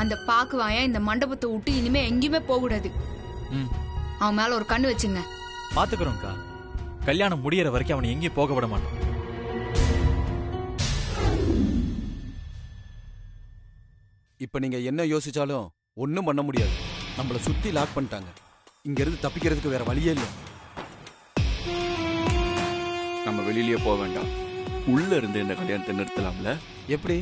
அந்த பாக்குவாயன் இந்த மண்டபத்தை விட்டு இனிமே எங்கேயுமே போக கூடாது ம் அவன் மேல ஒரு கண்ணு வச்சுங்க பாத்துக்கிறோம்க்கா கல்யாணம் முடியற வரைக்கும் அவனை எங்கேயும் போக விட மாட்டோம் இப்ப நீங்க என்ன யோசிச்சாலும் ஒண்ணும் பண்ண முடியாது நம்மள சுத்தி லாக் பண்ணிட்டாங்க இங்க இருந்து தப்பிக்கிறதுக்கு வேற வழியே இல்லை நம்ம வெளியிலயே போக வேண்டாம் உள்ள இருந்து இந்த கல்யாணத்தை நிறுத்தலாம்ல எப்படி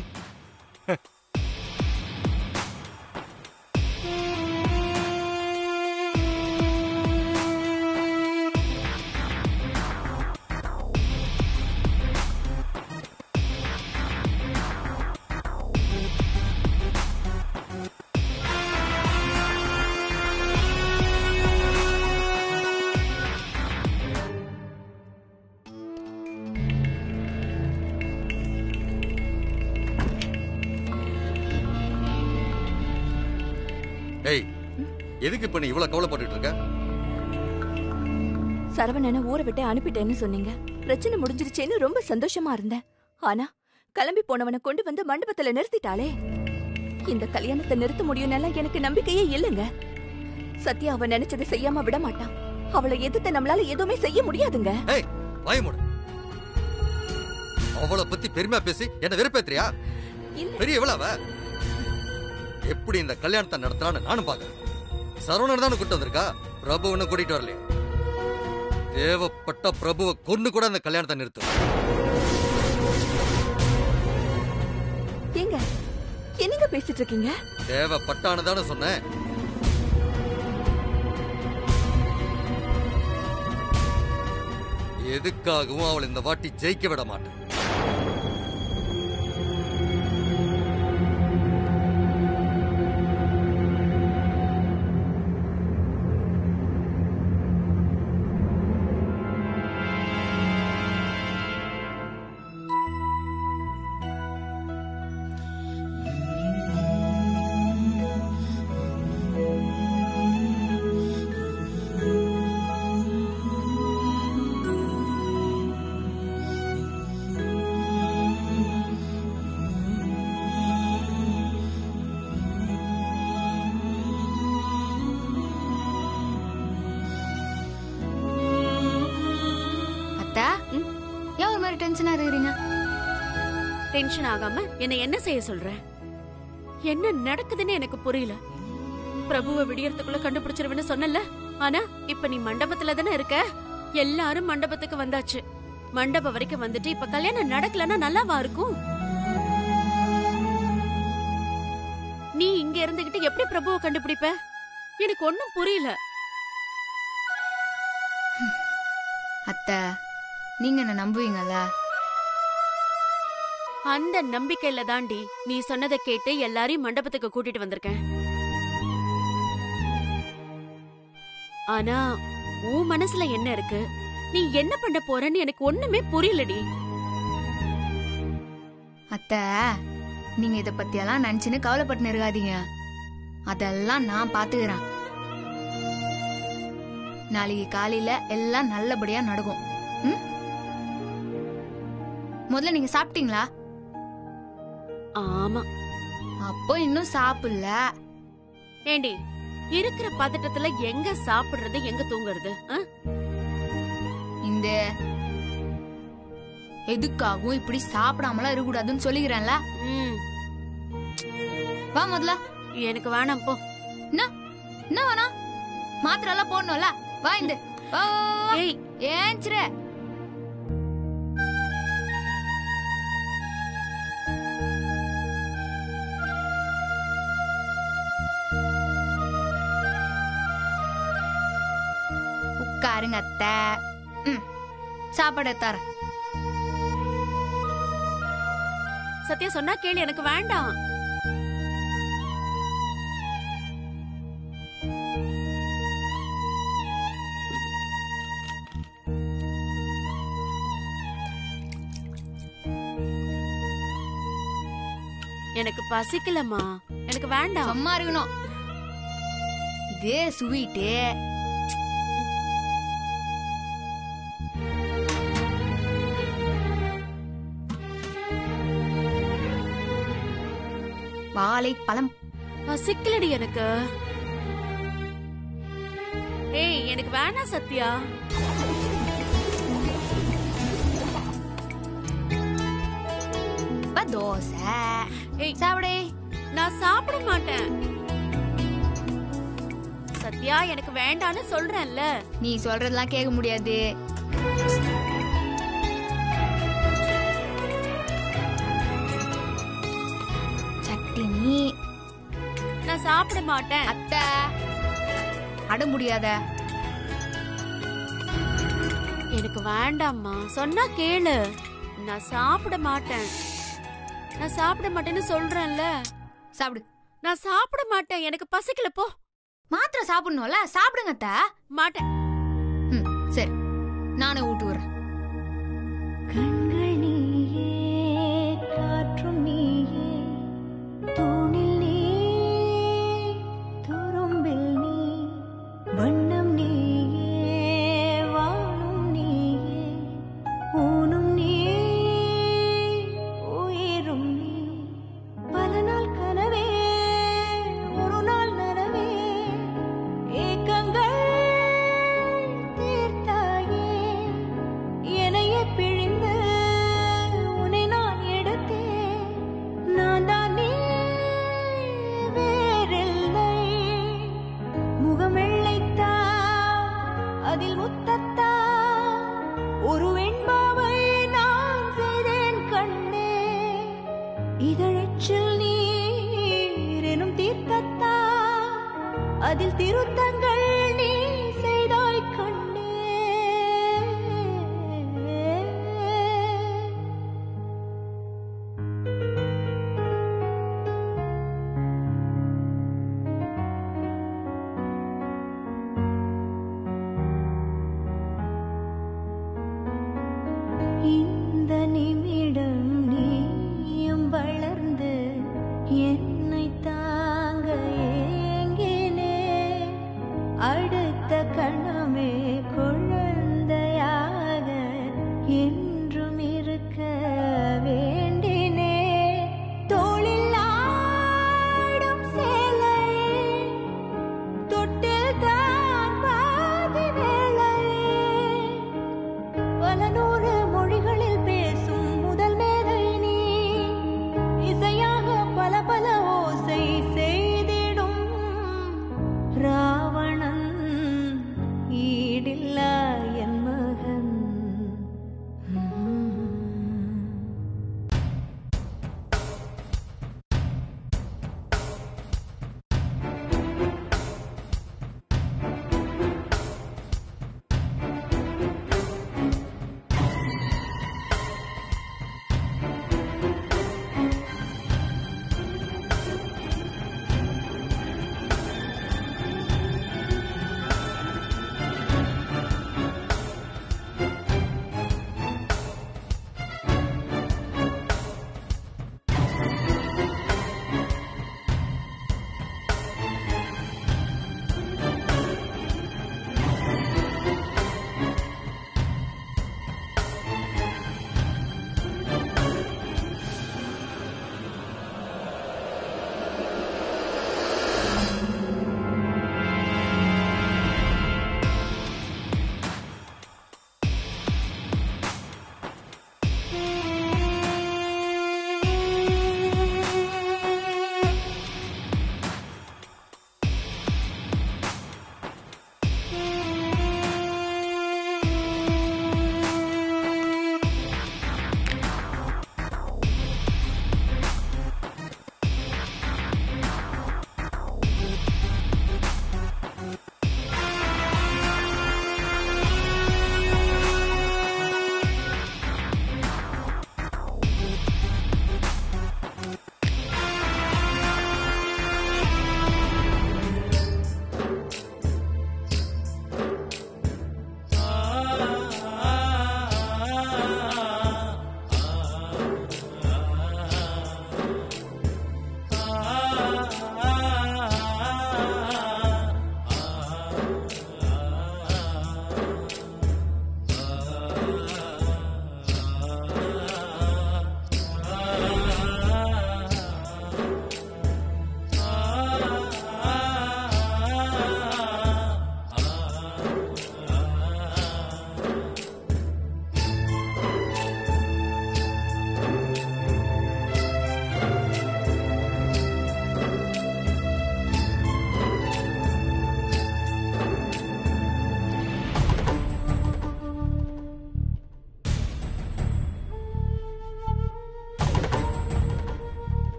ஏய் எதுக்கு இப்ப நீ இவ்வளவு கவலைப்பட்டுட்டு இருக்க சரவணனை ஊரை விட்டு அனுப்பிட்டேன்னு சொன்னீங்க பிரச்சனை முடிஞ்சிருச்சேன்னு ரொம்ப சந்தோஷமா இருந்தேன் ஆனா கிளம்பி போனவனை கொண்டு வந்து மண்டபத்துல நிறுத்திட்டாளே இந்த கல்யாணத்தை நிறுத்த முடியும்னால எனக்கு நம்பிக்கையே இல்லைங்க சத்யா அவ நினைச்சதை செய்யாம விட மாட்டான் அவளை எதிர்த்து நம்மளால எதுவுமே செய்ய முடியாதுங்க ஏய் பயமுடு அவளை பத்தி பெருமையா பேசி என்ன வெறுப்பேத்துறியா இல்ல பெரிய எவ்வளவு அவ? எப்படி இந்த கல்யாணத்தை நடத்துறான்னு நானும் பாக்குறேன் சரவணன் தானே கூட்டு வந்திருக்கா பிரபு ஒண்ணு கூட்டிட்டு வரலையே தேவைப்பட்ட பிரபுவை கொண்டு கூட அந்த கல்யாணத்தை நிறுத்தும் ஏங்க என்னங்க பேசிட்டு இருக்கீங்க தேவைப்பட்டான்னு தானே சொன்னேன் எதுக்காகவும் அவள் இந்த வாட்டி ஜெயிக்க விட மாட்டேன் அத்தா ஏன் ஒரு மாதிரி டென்ஷனா இருக்கிறீங்க டென்ஷன் ஆகாம என்ன என்ன செய்ய சொல்ற என்ன நடக்குதுன்னு எனக்கு புரியல பிரபுவை விடியறதுக்குள்ள கண்டுபிடிச்சிருவேன்னு சொன்னல ஆனா இப்ப நீ மண்டபத்துல தானே இருக்க எல்லாரும் மண்டபத்துக்கு வந்தாச்சு மண்டபம் வரைக்கும் வந்துட்டு இப்ப கல்யாணம் நடக்கலன்னா நல்லாவா இருக்கும் நீ இங்க இருந்துகிட்டு எப்படி பிரபுவை கண்டுபிடிப்ப எனக்கு ஒண்ணும் புரியல அத்தை நீங்க என்ன நம்புவீங்கல்ல அந்த நம்பிக்கையில தாண்டி நீ சொன்னதை கேட்டு எல்லாரையும் மண்டபத்துக்கு கூட்டிட்டு வந்திருக்கேன் ஆனா உன் மனசுல என்ன இருக்கு நீ என்ன பண்ண போறன்னு எனக்கு ஒண்ணுமே புரியலடி அத்தை நீங்க இத பத்தி எல்லாம் நினைச்சுன்னு கவலைப்பட்டு இருக்காதீங்க அதெல்லாம் நான் பாத்துக்கிறேன் நாளைக்கு காலையில எல்லாம் நல்லபடியா நடக்கும் ம்? முதல்ல நீங்க சாப்பிட்டீங்களா ஆமா அப்போ இன்னும் சாப்பிடல ஏண்டி இருக்கிற பதட்டத்துல எங்க சாப்பிடுறது எங்க தூங்குறது ஆ? இந்த எதுக்காகவும் இப்படி சாப்பிடாமலாம் இருக்கக்கூடாதுன்னு சொல்லிக்கிறேன்ல ம், வா முதல்ல எனக்கு வேணாம் போ என்ன வேணா மாத்திரை எல்லாம் போடணும்ல வா இந்த வா, வா, வா, வா. ஏய் ஏஞ்சிரு உட்காருங்க அத்தை ம் சாப்பாடு தரேன் சத்யா சொன்னா கேளு எனக்கு வேண்டாம் எனக்கு பசிக்கலம்மா எனக்கு வேண்டாம் சும்மா இருக்கணும் இது ஸ்வீட்டு வாழைப்பழம் பசிக்கலடி எனக்கு ஏய் எனக்கு வேணாம் சத்யா இப்ப தோசை ஏய் சாப்பிடே நான் சாப்பிட மாட்டேன் சத்யா எனக்கு வேண்டான்னு சொல்றேன்ல நீ சொல்றதெல்லாம் கேட்க முடியாது சட்டினி நான் சாப்பிட மாட்டேன் அத்தை அட முடியாத எனக்கு வேண்டாம்மா சொன்னா கேளு நான் சாப்பிட மாட்டேன் நான் சாப்பிட மாட்டேன்னு சொல்றேன்ல சாப்பிடு நான் சாப்பிட மாட்டேன் எனக்கு பசிக்கல போ மாத்திரை சாப்பிடணும்ல சாப்பிடுங்க அத்தை மாட்டேன் ம் சரி நானே ஊட்டு வரேன் கண்கள் நீயே காற்றும் நீயே தூணில் நீ துரும்பில் நீ வண்ணம் நீயே வாழும் நீயே ஊனும் நீ உயிரும் நீ பல நாள் கனவே ஒரு நாள் நனவே ஏக்கங்கள் தீர்த்தாயே என்னையே பிழிந்து உன்னை நான் எடுத்தேன் நான் தான் நீ வேறில்லை முகம் வெள்ளைத்தா அதில் முத்தத்தா ஒரு வெண்பாவை நான் செய்தேன் கண்ணே இதழச்சில் நீர் எனும் தீர்த்தத்தா அதில் திருத்தங்கள் நீ செய்தாய் கண்ணே இந்த நிமிடம் நீயும் வளர்ந்து என்னை தாங்க ஏங்கினே அடுத்த கணமே குழந்தையாக என்றும் இருக்க வேண்டினே தோளில் ஆடும் சேலையே தொட்டில் தான் பாதி வேளையே பல நூறு மொழிகளில் பேசும் முதல் மேதை நீ இசையாக பல பல ஓசை செய்திடும் ராவணன் ஈடில்லா என் மகன்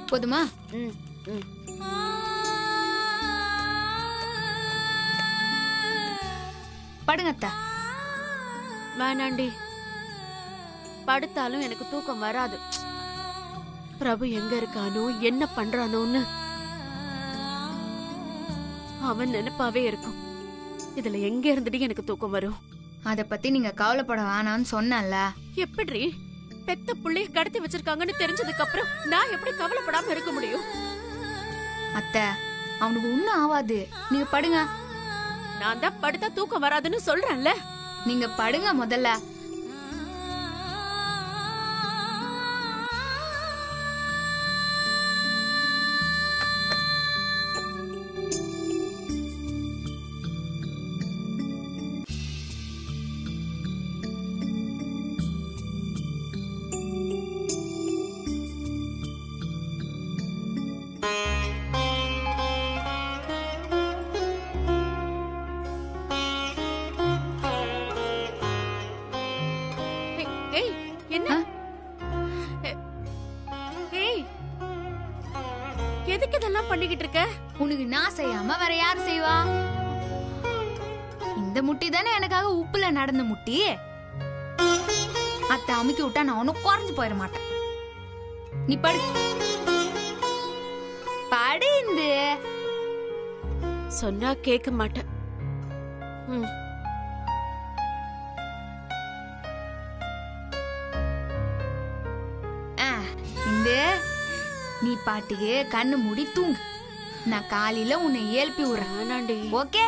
போதுமா ம் ம் படுங்க அத்தை வேணாண்டி படுத்தாலும் எனக்கு தூக்கம் வராது பிரபு எங்க இருக்கானோ என்ன பண்றானோன்னு அவன் நினைப்பாவே இருக்கும் இதுல எங்க இருந்துட்டு எனக்கு தூக்கம் வரும் அத பத்தி நீங்க கவலைப்பட வேணாம்னு சொன்னேன்ல எப்படி பெத்த புள்ளைய கடத்தி வச்சிருக்காங்கன்னு தெரிஞ்சதுக்கு அப்புறம் நான் எப்படி கவலைப்படாம இருக்க முடியும் அத்தை அவனுக்கு ஒண்ணும் ஆகாது நீங்க படுங்க நான் தான் படுத்தா தூக்கம் வராதுன்னு சொல்றேன்ல நீங்க படுங்க முதல்ல ஏய், ஏய் என்ன ஏ- ஏய் எதுக்கு இதெல்லாம் பண்ணிக்கிட்டு இருக்க உனக்கு நான் செய்யாம வேற யாரு செய்வா இந்த முட்டி தானே எனக்காக உப்புல நடந்த முட்டி அத்தை அமுக்கி விட்டா நான் ஒன்னும் குறைஞ்சு போயிட மாட்டேன் நீ படு படு இந்து சொன்னா கேட்க மாட்டேன் ம் ஆ, இந்து நீ பாட்டுக்கு கண்ணு மூடி தூங்கு நான் காலையில உன்னை எழுப்பி விடுறேன் வேணாண்டி ஓகே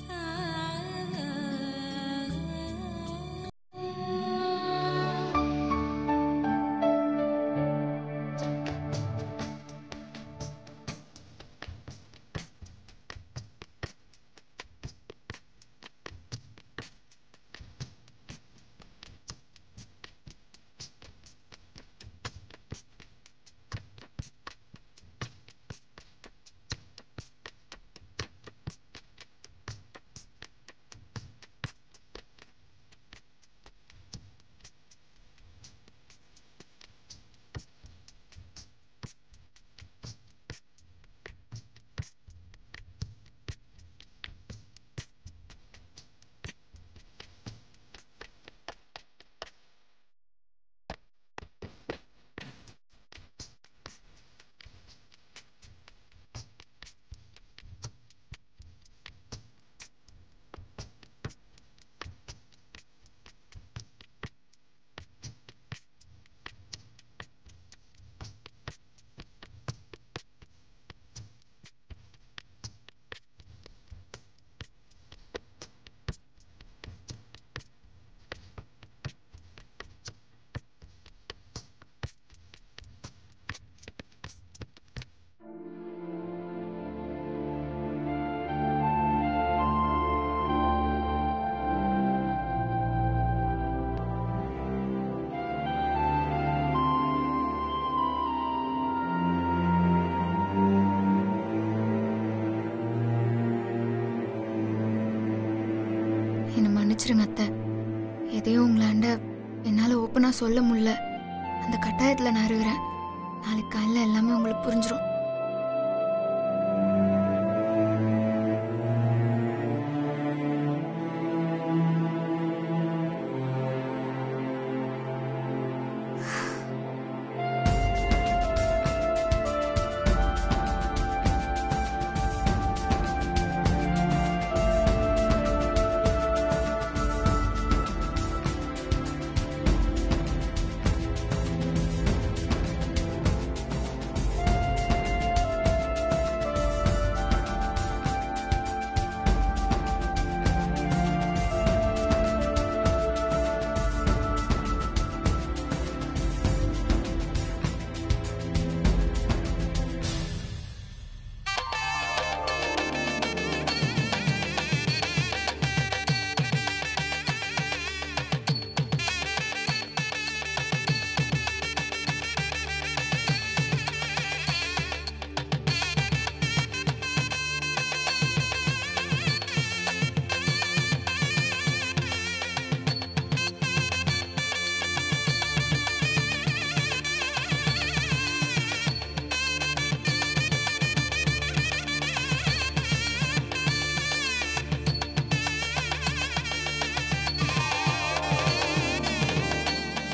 என்னை மன்னிச்சிருங்க அத்தை எதையும் உங்களாண்ட என்னால் ஓப்பனாக சொல்ல முடியல அந்த கட்டாயத்தில் நான் இருக்கிறேன் நாளைக்கு காலையில் எல்லாமே உங்களுக்கு புரிஞ்சிடும்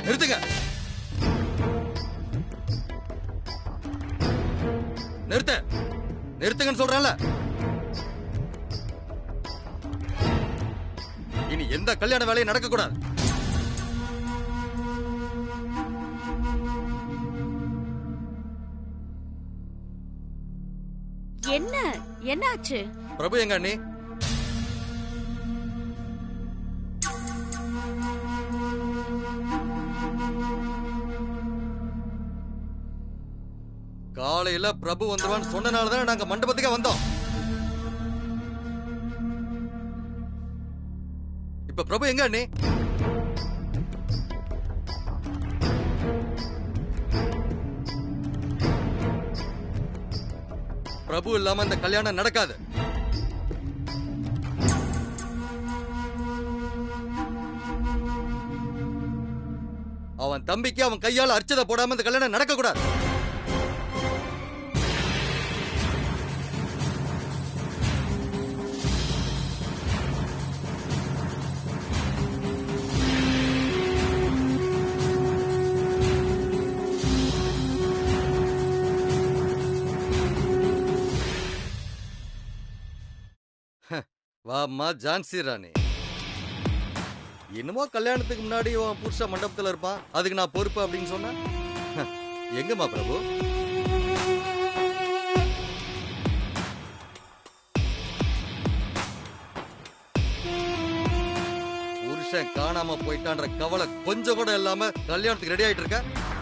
நிறுத்துங்க நிறுத்த நிறுத்துங்கன்னு சொல்றேன்ல இனி எந்த கல்யாண வேலையும் நடக்க கூடாது என்ன என்னாச்சு பிரபு எங்க அண்ணி காலையில பிரபு வந்துருவான்னு சொன்னனால தானே நாங்க மண்டபத்துக்கே வந்தோம் இப்ப பிரபு எங்க அண்ணி பிரபு இல்லாம இந்த கல்யாணம் நடக்காது அவன் தம்பிக்கு அவன் கையால அர்ச்சதை போடாம இந்த கல்யாணம் நடக்க கூடாது வாம்மா ஜான்சி ராணி என்னமோ கல்யாணத்துக்கு முன்னாடி உன் புருஷன் மண்டபத்துல இருப்பான் அதுக்கு நான் பொறுப்பு அப்படின்னு சொன்ன எங்கம்மா பிரபு புருஷன் காணாம போயிட்டான்ற கவலை கொஞ்சம் கூட இல்லாம கல்யாணத்துக்கு ரெடி ஆயிட்டு இருக்க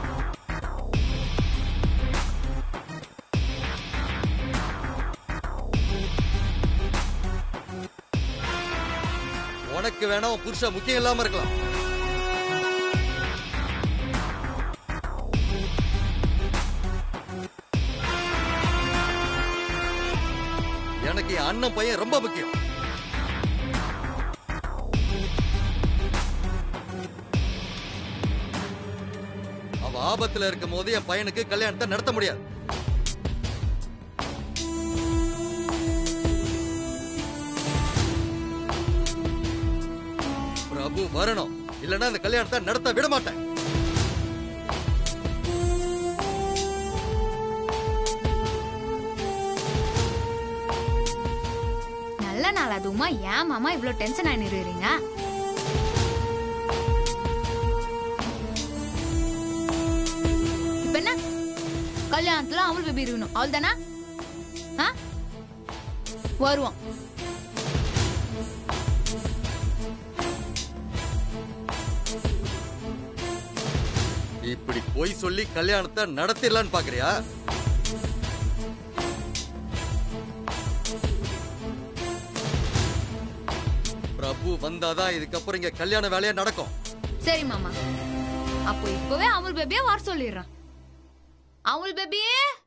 உனக்கு வேணா உன் புருஷன் முக்கியம் இல்லாம இருக்கலாம் எனக்கு என் அண்ணன் பையன் ரொம்ப முக்கியம் அவ ஆபத்துல இருக்கும் போது என் பையனுக்கு கல்யாணத்தை நடத்த முடியாது பிரபு வரணும் இல்லைன்னா இந்த கல்யாணத்தை நடத்த விட மாட்டேன் நல்ல நாள் அதுவுமா ஏன் மாமா இவ்ளோ டென்ஷன் ஆகி நிறுவீங்க இப்ப என்ன கல்யாணத்துல அவள் பேபி இருக்கணும் அவள் தானே வருவோம் இப்படி போய் சொல்லி கல்யாணத்தை நடத்திடலான்னு பாக்குறியா பிரபு வந்தாதான் இதுக்கப்புறம் இங்க கல்யாண வேலையா நடக்கும் சரி மாமா அப்போ இப்பவே அமுல் பேபியை வர சொல்லிடுறேன் அமுல் பேபியே